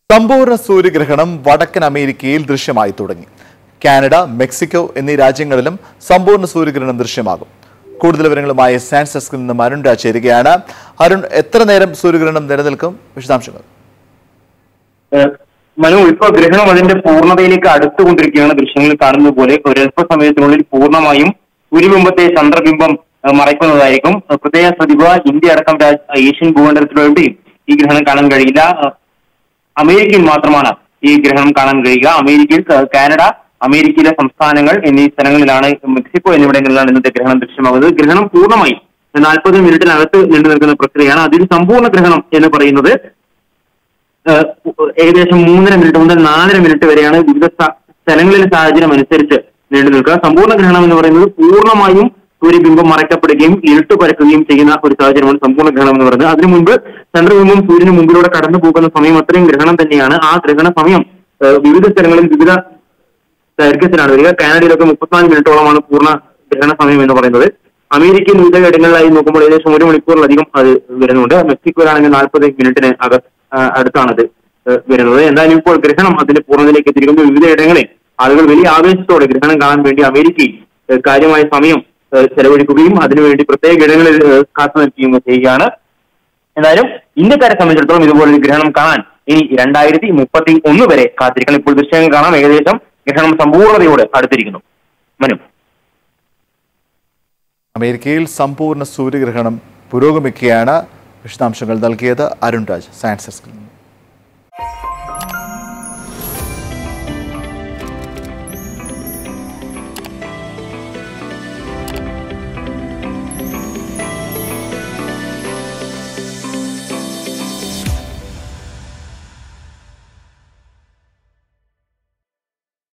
സമ്പൂർണ്ണ സൂര്യഗ്രഹണം വടക്കൻ അമേരിക്കയിൽ ദൃശ്യമായി തുടങ്ങി കാനഡ മെക്സിക്കോ എന്നീ രാജ്യങ്ങളിലും സമ്പൂർണ്ണ സൂര്യഗ്രഹണം ദൃശ്യമാകും കൂടുതൽ വിവരങ്ങളുമായി സയൻസ് ഡെസ്കിൽ നിന്നും അരുൺ രാജ് ചേരുകയാണ് അരുൺ എത്ര നേരം സൂര്യഗ്രഹണം നിലനിൽക്കും വിശദാംശങ്ങൾ ഏഹ് മനു ഇപ്പൊ ഗ്രഹണം അതിന്റെ പൂർണ്ണതയിലേക്ക് അടുത്തുകൊണ്ടിരിക്കുകയാണ് ദൃശ്യങ്ങളിൽ കാണുന്നത് പോലെ ഒരല്പ സമയത്തിനുള്ളിൽ പൂർണ്ണമായും സൂര്യബിംബത്തെ ചന്ദ്രബിംബം ഏഹ് മറയ്ക്കുന്നതായിരിക്കും ഏഹ് പ്രത്യേകം ശ്രദ്ധിക്കുക ഇന്ത്യ അടക്കം രാജ് ഏഷ്യൻ ഭൂഖണ്ഡത്തിലെവിടെയും ഈ ഗ്രഹണം കാണാൻ കഴിയില്ല ഏഹ് അമേരിക്കയിൽ മാത്രമാണ് ഈ ഗ്രഹണം കാണാൻ കഴിയുക അമേരിക്കയിൽ ഏഹ് കാനഡ അമേരിക്കയിലെ സംസ്ഥാനങ്ങൾ എന്നീ സ്ഥലങ്ങളിലാണ് മെക്സിക്കോ എന്നിവിടങ്ങളിലാണ് ഇന്നത്തെ ഗ്രഹണം ദൃശ്യമാകുന്നത് ഗ്രഹണം പൂർണ്ണമായും നാൽപ്പത് മിനിറ്റിനകത്ത് നീണ്ടു നിൽക്കുന്ന പ്രക്രിയയാണ് അതിൽ സമ്പൂർണ്ണ ഗ്രഹണം എന്ന് പറയുന്നത് ഏഹ് ഏകദേശം മൂന്നര മിനിറ്റ് മുതൽ നാലര മിനിറ്റ് വരെയാണ് വിവിധ സ്ഥ- സ്ഥലങ്ങളിലെ സാഹചര്യം അനുസരിച്ച് നീണ്ടു നിൽക്കുക സമ്പൂർണ്ണ ഗ്രഹണം എന്ന് പറയുന്നത് പൂർണ്ണമായും സൂര്യബിംബം മറയ്ക്കപ്പെടുകയും ഇരുട്ട് പരക്കുകയും ചെയ്യുന്ന ഒരു സാഹചര്യമാണ് സമ്പൂർണ്ണ ഗ്രഹണം എന്ന് പറയുന്നത് അതിനു മുൻപ് ചന്ദ്രബിംബം സൂര്യന് മുമ്പിലൂടെ കടന്നു പോകുന്ന സമയം അത്രയും ഗ്രഹണം തന്നെയാണ് ആ ഗ്രഹണ സമയം ഏഹ് വിവിധ സ്ഥലങ്ങളിൽ വിവിധ ദൈർഘ്യത്തിലാണ് വരിക കാനഡയിലൊക്കെ മുപ്പത്തിനാല് മിനിറ്റോളമാണ് പൂർണ്ണ ഗ്രഹണ സമയം എന്ന് പറയുന്നത് അമേരിക്കയിൽ വിവിധ ഇടങ്ങളിലായി നോക്കുമ്പോൾ ഏകദേശം ഒരു മണിക്കൂറിലധികം അത് വരുന്നുണ്ട് മെക്സിക്കോയിലാണെങ്കിൽ നാൽപ്പത് മിനിറ്റിന് അക ആ, അടുത്താണത് ഏഹ് വരുന്നത് എന്തായാലും ഇപ്പോൾ ഗ്രഹണം അതിന്റെ പൂർണ്ണതയിലേക്ക് എത്തിയിരിക്കുമ്പോൾ വിവിധ ഇടങ്ങളിൽ ആളുകൾ വലിയ ആവേശത്തോടെ ഗ്രഹണം കാണാൻ വേണ്ടി അമേരിക്കയിൽ ഏഹ് കാര്യമായ സമയം ഏഹ് ചെലവഴിക്കുകയും അതിനുവേണ്ടി പ്രത്യേക ഇടങ്ങളിൽ ഏഹ് കാത്തു നിൽക്കുകയും ചെയ്യുകയാണ് എന്തായാലും ഇന്ത്യക്കാരെ സംബന്ധിച്ചിടത്തോളം ഇതുപോലൊരു ഗ്രഹണം കാണാൻ ഇനി രണ്ടായിരത്തി മുപ്പത്തി ഒന്ന് വരെ കാത്തിരിക്കണം ഇപ്പോൾ ദൃശ്യങ്ങൾ കാണാം ഏകദേശം ഗ്രഹണം സമ്പൂർണ്ണതയോടെ അടുത്തിരിക്കുന്നു മനു അമേരിക്കയിൽ സമ്പൂർണ്ണ സൂര്യഗ്രഹണം പുരോഗമിക്കുകയാണ് വിശദാംശങ്ങൾ നൽകിയത് അരുൺ രാജ് സയൻസ് ഡെസ്കിൽ നിന്നും